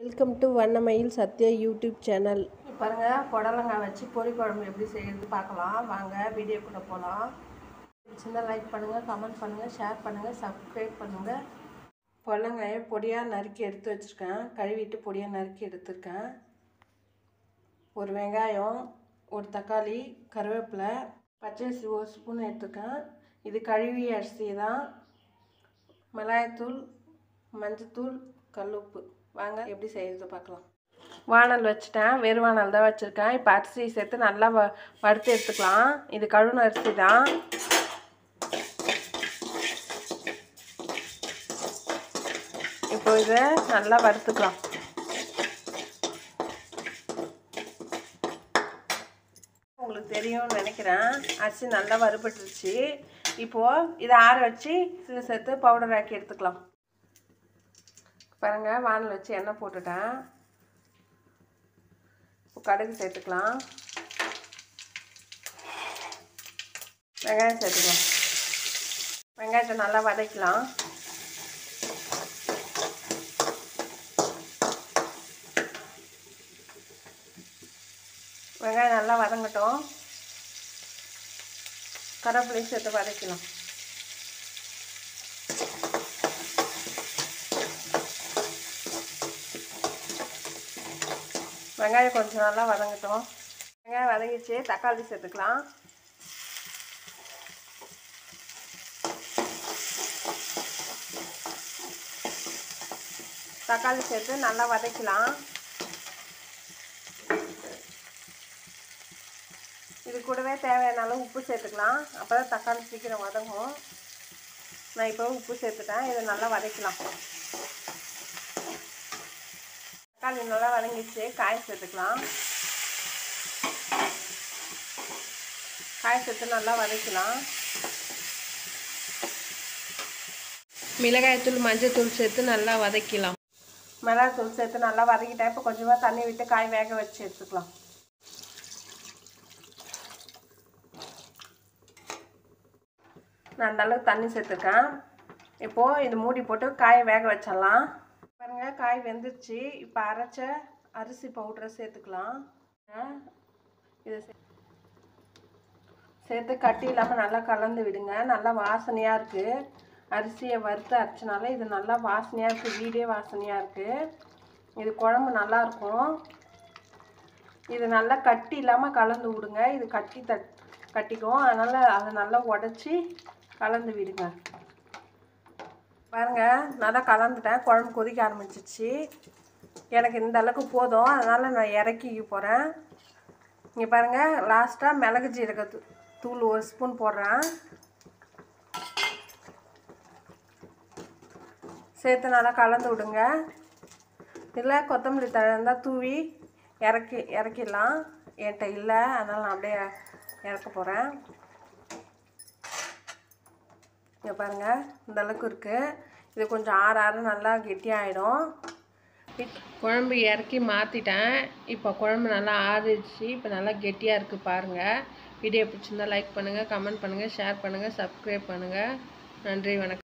welcome to Vannamayil Sathya YouTube channel பாருங்க புடலங்காய் வச்சு பொரி குழம்பு எப்படி செய்யறது பார்க்கலாம் வாங்க வீடியோக்குள்ளே போகலாம் சின்ன லைக் பண்ணுங்கள் கமெண்ட் பண்ணுங்கள் ஷேர் பண்ணுங்கள் சப்ஸ்கிரைப் பண்ணுங்கள் புடலங்காயை பொடியாக நறுக்கி எடுத்து வச்சுருக்கேன் கழுவிட்டு பொடியாக நறுக்கி எடுத்திருக்கேன் ஒரு வெங்காயம் ஒரு தக்காளி கருவேப்பிலை பச்சரிசி ஒரு ஸ்பூன் எடுத்துருக்கேன் இது கழுவி அரிசி தான் மிளகாய்த்தூள் மஞ்சத்தூள் கல்லுப்பு வாங்க எப்படி செய்யறது பார்க்கலாம் வானல் வச்சுட்டேன் வெறும் வானல் தான் வச்சுருக்கேன் இப்போ அரிசி சேர்த்து நல்லா வ வறுத்து எடுத்துக்கலாம் இது கழுவுன அரிசி தான் இப்போ இதை நல்லா வறுத்துக்கலாம் உங்களுக்கு தெரியும்னு நினைக்கிறேன் அரிசி நல்லா வறுபட்டுருச்சு இப்போது இதை ஆற வச்சு இதில் சேர்த்து பவுடர் ஆக்கி எடுத்துக்கலாம் பாருங்கள் வானல் வச்சு எண்ணெய் போட்டுட்டேன் இப்போ கடுகு சேர்த்துக்கலாம் வெங்காயம் சேர்த்துக்கலாம் வெங்காயத்தை நல்லா வதக்கலாம் வெங்காயம் நல்லா வதங்கட்டும் கருவேப்பிலையும் சேர்த்து வதக்கலாம் வெங்காயம் கொஞ்சம் நல்லா வதங்கட்டும் வெங்காயம் வதங்கிச்சு தக்காளி சேர்த்துக்கலாம் தக்காளி சேர்த்து நல்லா வதக்கலாம் இது கூடவே தேவையான அளவு உப்பு சேர்த்துக்கலாம் அப்போ தான் தக்காளி சீக்கிரம் வதங்கும் நான் இப்போ உப்பு சேர்த்துட்டேன் இதை நல்லா வதக்கலாம் தக்காளி நல்லா வதங்கிச்சு காய் சேர்த்துக்கலாம் காய் சேர்த்து நல்லா வதக்கலாம் மிளகாய்த்தூள் மஞ்சத்தூள் சேர்த்து நல்லா வதக்கலாம் மிளகாய்த்தூள் சேர்த்து நல்லா வதக்கிட்டேன் இப்போ கொஞ்சமாக தண்ணி விட்டு காய் வேக வச்சு எடுத்துக்கலாம் நான் அந்தளவுக்கு தண்ணி சேர்த்துருக்கேன் இப்போது இது மூடி போட்டு காயை வேக வச்சிடலாம் பாருங்கள் காய் வெந்துருச்சு இப்போ அரைச்ச அரிசி பவுடரை சேர்த்துக்கலாம் இதை சேர்த்து கட்டி இல்லாமல் நல்லா கலந்து விடுங்க நல்லா வாசனையாக இருக்குது அரிசியை வறுத்து அரைச்சனால இது நல்லா வாசனையாக இருக்குது வீடே வாசனையாக இருக்குது இது குழம்பு நல்லாயிருக்கும் இது நல்லா கட்டி இல்லாமல் கலந்து விடுங்க இது கட்டி தட் கட்டிக்கும் அதனால் அதை நல்லா உடச்சி கலந்து விடுங்க பாருங்கள் நல்லா கலந்துட்டேன் குழம்பு கொதிக்க ஆரம்பிச்சிச்சு எனக்கு இந்த அளவுக்கு போதும் அதனால் நான் இறக்கிக்க போகிறேன் இங்கே பாருங்கள் லாஸ்ட்டாக மிளகு ஜீரக தூள் ஒரு ஸ்பூன் போடுறேன் சேர்த்து நல்லா கலந்து விடுங்க இதில் கொத்தமல்லி தழை இருந்தால் தூவி இறக்கி இறக்கிடலாம் என்கிட்ட இல்லை அதனால் நான் அப்படியே இறக்க போகிறேன் இங்கே பாருங்கள் இந்த அளவுக்கு இருக்குது இது கொஞ்சம் ஆற ஆற நல்லா கெட்டியாகிடும் குழம்பு இறக்கி மாற்றிட்டேன் இப்போ குழம்பு நல்லா ஆறிடுச்சு இப்போ நல்லா கெட்டியாக இருக்குது பாருங்கள் வீடியோ பிடிச்சிருந்தா லைக் பண்ணுங்கள் கமெண்ட் பண்ணுங்கள் ஷேர் பண்ணுங்கள் சப்ஸ்கிரைப் பண்ணுங்கள் நன்றி வணக்கம்